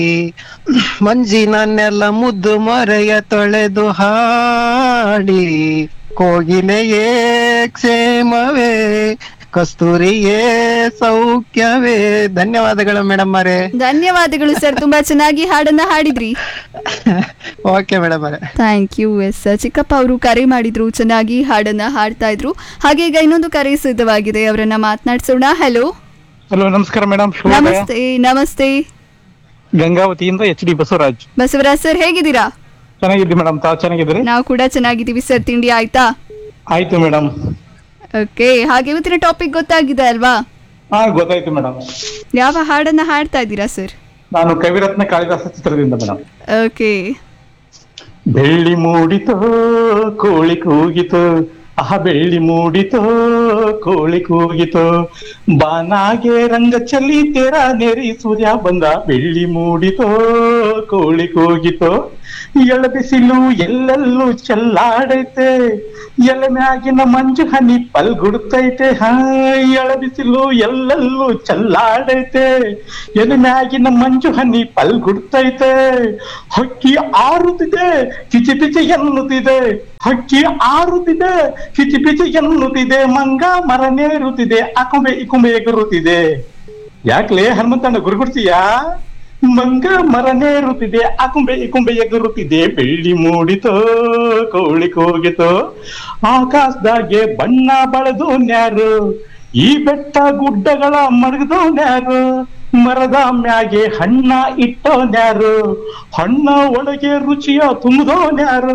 ಮಂಜಿನನ್ನೆಲ್ಲ ಮುದ್ದು ಮೊರೆಯ ತೊಳೆದು ಹಾಡಿ ಕೋಗಿಲೆಯೇ ಕ್ಷೇಮವೇ ಕಸ್ತೂರಿಯೇ ಸೌಖ್ಯವೇ ಧನ್ಯವಾದಗಳು ಮೇಡಮ್ ಅವರೇ ಧನ್ಯವಾದಗಳು ಸರ್ ತುಂಬಾ ಚೆನ್ನಾಗಿ ಹಾಡನ್ನ ಹಾಡಿದ್ರಿ ಓಕೆ ಮೇಡಮ್ ಅವರೇ ಥ್ಯಾಂಕ್ ಯು ಎಸ್ ಚಿಕ್ಕಪ್ಪ ಅವರು ಕರೆ ಮಾಡಿದ್ರು ಚೆನ್ನಾಗಿ ಹಾಡನ್ನ ಹಾಡ್ತಾ ಇದ್ರು ಹಾಗೆ ಈಗ ಇನ್ನೊಂದು ಕರೆ ಸಿದ್ಧವಾಗಿದೆ ಅವರನ್ನ ಮಾತನಾಡಿಸೋಣ ಹಲೋ ಹಲೋ ನಮಸ್ಕಾರ ಮೇಡಮ್ ಶುಭೋದಯ ನಮಸ್ತೆ ನಮಸ್ತೆ ಗಂಗಾವತಿಯಿಂದ H D Basavaraj Basavaraj sir ಹೇಗಿದ್ದೀರಾ ಚೆನ್ನಾಗಿದ್ದಿ ಮೇಡಮ್ ತಾವು ಚೆನ್ನಾಗಿದ್ದೀರಿ ನಾವು ಕೂಡ ಚೆನ್ನಾಗಿದ್ದೀವಿ ಸರ್ ತಿಂಡಿ ಆಯ್ತಾ ಆಯ್ತು ಮೇಡಮ್ ಓಕೆ ಹಾಗೆ ಇವತ್ತಿನ ಟಾಪಿಕ್ ಗೊತ್ತಾಗಿದೆ ಅಲ್ವಾ ಹಾ ಗೊತ್ತಾಯ್ತು ಮೇಡಮ್ ಯಾವ ಹಾಡನ್ನ ಹಾಡ್ತಾ ಇದ್ದೀರಾ ಸರ್ ನಾನು ಕವಿರತ್ನ ಕಾಳಿದಾಸ ಚಿತ್ರದಿಂದ ಮೇಡಮ್ ಓಕೆ ಬೆಳ್ಳಿ ಮೂಡಿತೋ ಕೋಳಿ ಕೂಗಿತು ಆಹ ಬೆಳ್ಳಿ ಮೂಡಿತೋ ಕೋಳಿ ಕೂಗಿತು ಬಾನಾಗೆ ರಂಗ ಚಲಿ ತೆರ ನೆರಿ ಸೂರ್ಯ ಬಂದ ಬೆಳ್ಳಿ ಮೂಡಿತೋ ಕೋಳಿ ಕೂಗಿತು ಎಳ ಬಿಸಿಲು ಎಲ್ಲೆಲ್ಲೂ ಚೆಲ್ಲಾಡೈತೆ ಎಲೆ ಮ್ಯಾಗಿನ ಮಂಜು ಹನಿ ಪಲ್ಗುಡ್ತೈತೆ ಹಾ ಎಳ ಬಿಸಿಲು ಎಲ್ಲೆಲ್ಲೂ ಚೆಲ್ಲಾಡೈತೆ ಎಲೆ ಮ್ಯಾಗಿನ ಮಂಜು ಹನಿ ಪಲ್ಗುಡ್ತೈತೆ ಹಕ್ಕಿ ಆರುತ್ತಿದೆ ಕಿಚಿ ಪಿಚಿ ಎನ್ನುತ್ತಿದೆ ಹಕ್ಕಿ ಆರುತ್ತಿದೆ ಕಿಚಿ ಪಿಚಿ ಎನ್ನುತ್ತಿದೆ ಮಂಗ ಮರನೇರುತ್ತಿದೆ ಅಕೊಂಬೆ ಇಕೊಂಬೆ ಎಗರುತ್ತಿದೆ ಯಾಕ್ಲೆ ಹನುಮಂತಣ್ಣ ಗುರುಗುಡ್ತೀಯಾ ಮಂಗ ಮರನೇರುತ್ತಿದೆ ಅಕೊಂಬೆ ಇಕೊಂಬೆ ಎಗರುತ್ತಿದೆ ಬೆಳ್ಳಿ ಮೂಡಿತೋ ಕೋಳಿ ಕೂಗಿತೋ ಆಕಾಶದಾಗೆ ಬಣ್ಣ ಬಳೆದು ನ್ಯಾರು ಈ ಬೆಟ್ಟ ಗುಡ್ಡಗಳ ಮಡಗದು ನ್ಯಾರು ಮರದ ಮ್ಯಾಗೆ ಹಣ್ಣ ಇಟ್ಟೋ ನ್ಯಾರು ಹಣ್ಣ ಒಳಗೆ ರುಚಿಯ ತುಂಬದೋ ನ್ಯಾರು